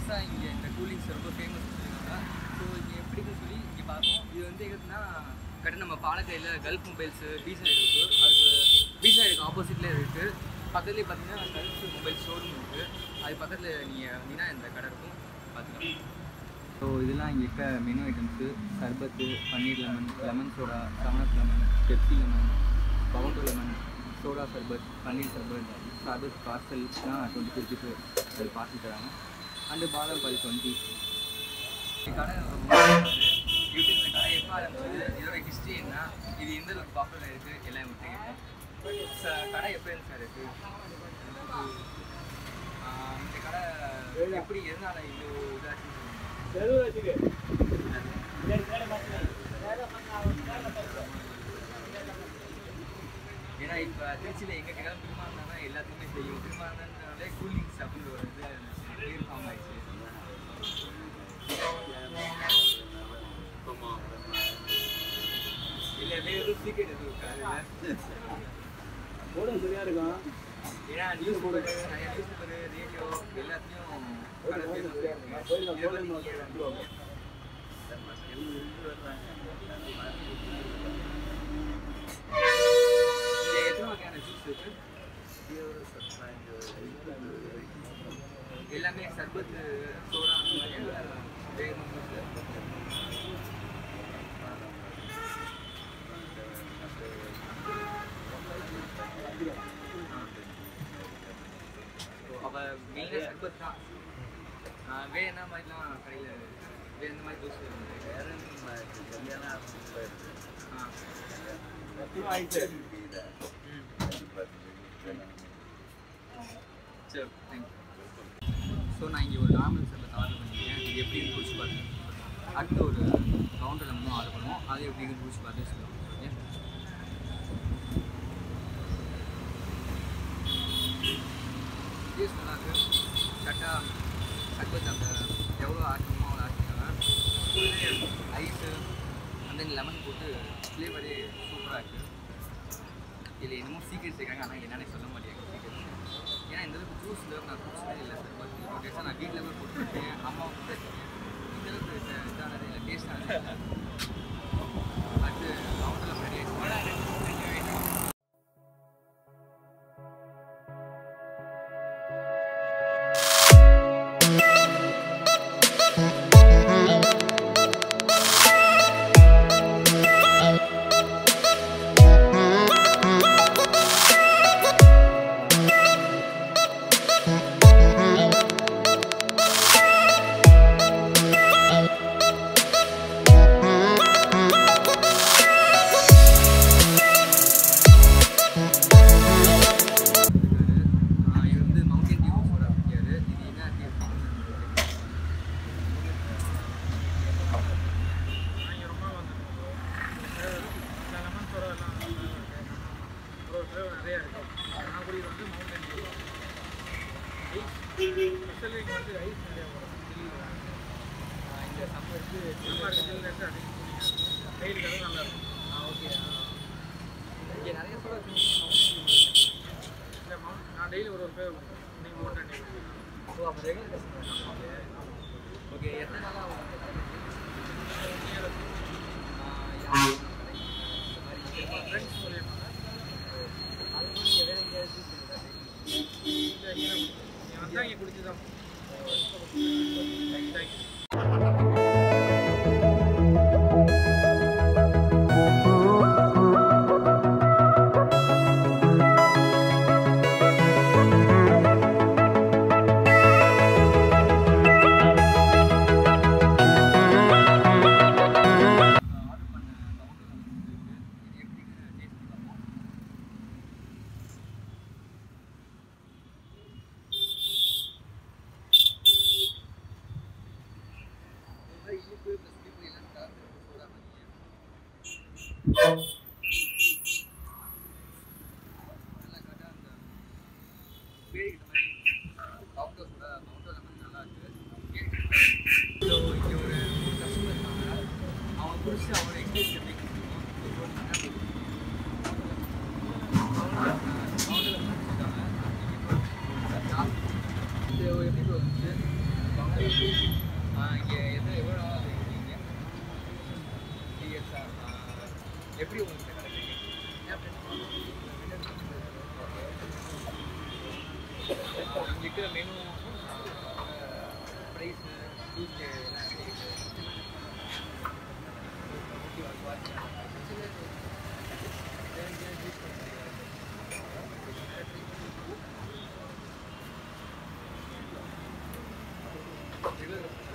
ஃபேமஸாக இங்கே இந்த கூலிங்ஸ் ரொம்ப ஃபேமஸ் சொல்லியிருக்காங்க ஸோ இங்கே எப்படின்னு சொல்லி இங்கே பார்ப்போம் இது வந்து எதுனா கரெக்டாக நம்ம பாலக்கையில் கல்ஃப் மொபைல்ஸு பி சைடு இருக்குது அதுக்கு பி சைடுக்கு ஆப்போசிட்லேயே இருக்குது பக்கத்துலேயே பார்த்தீங்கன்னா கல்ஃப் மொபைல் ஷோரூம் இருக்குது அது பக்கத்தில் நீங்கள் வந்தீங்கன்னா இந்த கடை இருக்கும் பார்த்துக்கலாம் ஸோ இதெல்லாம் இங்கே இருக்க மெனு ஐட்டம்ஸு சர்பத்து பன்னீர் lemon lemon soda seven up lemon Pepsi lemon பவட்டோ லெமன் சோடா சர்பத் பன்னீர் சர்பத் சர்பத் பார்சல்ஸ்லாம் டுவெண்ட்டி ஃபிஃப்டிக்கு அது பார்சல் தராங்க அண்டு பாதாம் பால் டுவெண்ட்டி கடை ரொம்ப யூடியூப் இந்த கடை எப்போ ஆரம்பிச்சது இதோட ஹிஸ்ட்ரி என்ன இது எந்த அளவுக்கு பாப்புலர் இருக்குது எல்லாம் உங்களுக்கு கேட்போம் சார் கடை எப்போ இருந்து சார் இருக்குது இந்த கடை எப்படி எதனால இவ்வளோ இதாச்சுன்னு ஏன்னா இப்போ திருச்சியில் எங்கே கேட்டாலும் திருமாந்தானா எல்லாத்துக்குமே தெரியும் திருமாந்தானாலே கூலிங்ஸ் அப்படின்ற ஒரு இது பேர் ஃபார்ம் ஆயிடுச்சு இல்லை வேறு எதுவும் சீக்கிரம் எதுவும் இருக்காது போடும் சரியா இருக்கும் ஏன்னா நியூஸ் பேப்பர் நிறைய நியூஸ் பேப்பர் ரேடியோ எல்லாத்துலேயும் கடை famous இருக்கு. இதை பத்தி நீங்க என்ன நினைக்கிறீங்க? இங்க எத்தனை வகையான ஜூஸ் இருக்கு எல்லாமே சர்பத் சோடா அந்த மாதிரி எல்லாம் வேகமா juice. அப்ப மெயினாக சர்பத் தான் ஆ, வேற என்ன மாதிரிலாம் கடையில் வேற எந்த மாதிரி ஜூஸ் ஆ ம் சரி தேங்க்யூ ஸோ நான் இங்கே ஒரு நார்மல் சர்பத் ஆர்டர் பண்ணியிருக்கேன் இது எப்படி இருக்கு குடிச்சு பார்த்து அடுத்து ஒரு கவுண்டர் லெமனும் ஆர்டர் பண்ணுவோம் அது எப்படி இருக்குன்னு குடிச்சு பார்த்து சொல்லுவோம் ஓகே டேஸ்ட் நல்லா இருக்கு கரெக்டாக சர்பத் அந்த எவ்வளோ ஆக்கணுமோ அவ்வளோ ஆக்கிட்டாங்க கூடவே ஐஸு அந்த லெமன் போட்டு ஃப்ளேவரே சூப்பராக இருக்குது இதில் என்னமோ சீக்கிரம் சேர்க்காங்க ஆனால் என்னன்னு சொல்ல மாட்டேங்க சீக்கிரம் ஏன்னா இந்த அளவுக்கு ஜூஸில் நான் குடிச்சதே இல்லை சார் பட் ஓகே நான் வீட்டில் போய் போட்டுருக்கேன் அம்மா கொடுத்துருக்கேன் இந்த அளவுக்கு இது- இதானது இல்லை டேஸ்டானது இல்லை அடுத்து கவுண்டரில் ரெடி ஆகிடுச்சு ஆஹ் இது வந்து மவுண்டன் டியூ சோடா பிடிக்காது இது என்ன டேஸ்ட் லெமன் சோடா எல்லாம் ஒரு ஃப்ளேவர் நிறைய இருக்கு நான் குடிக்கிறது வந்து மவுண்டன் டியூ ஐஸ் ஸ்பெஷலி இங்கே வந்து ஐஸ் நிறையா வரும் இந்த சம்மருக்கு நல்லா இருக்கு ஜில்லுன்னு அடிச்சு குடிங்க வெயிலுக்கு அது நல்லா இருக்கும் ஓகே இங்கே நிறைய சோடா இல்லை மவுண்ட் நான் டெய்லி ஒரு ஒரு ஃப்ளேவர் நீங்கள் மவுண்டன் டியூ ஓ அப்போ ரெகுலர் கஸ்டமர் ஓகே எத்தனை நாளாக ஃப்ரெண்ட்ஸ் சொல்லியிருப்பாங்க இல்லை இங்கே நீங்கள் வந்தால் இங்கே குடிச்சு தான் தேங்க்யூ அவன் குடிச்சு அவனோட எக்ஸ்பீரியன்ஸ் எப்படி கொடுக்கணும் எப்படி போச்சு எப்படி உங்களுக்கு கிடைச்சிருக்கு இங்கே இருக்கிற மெனு ப்ரைஸு ஜூஸ் எல்லாம் எப்படி இருக்கு இது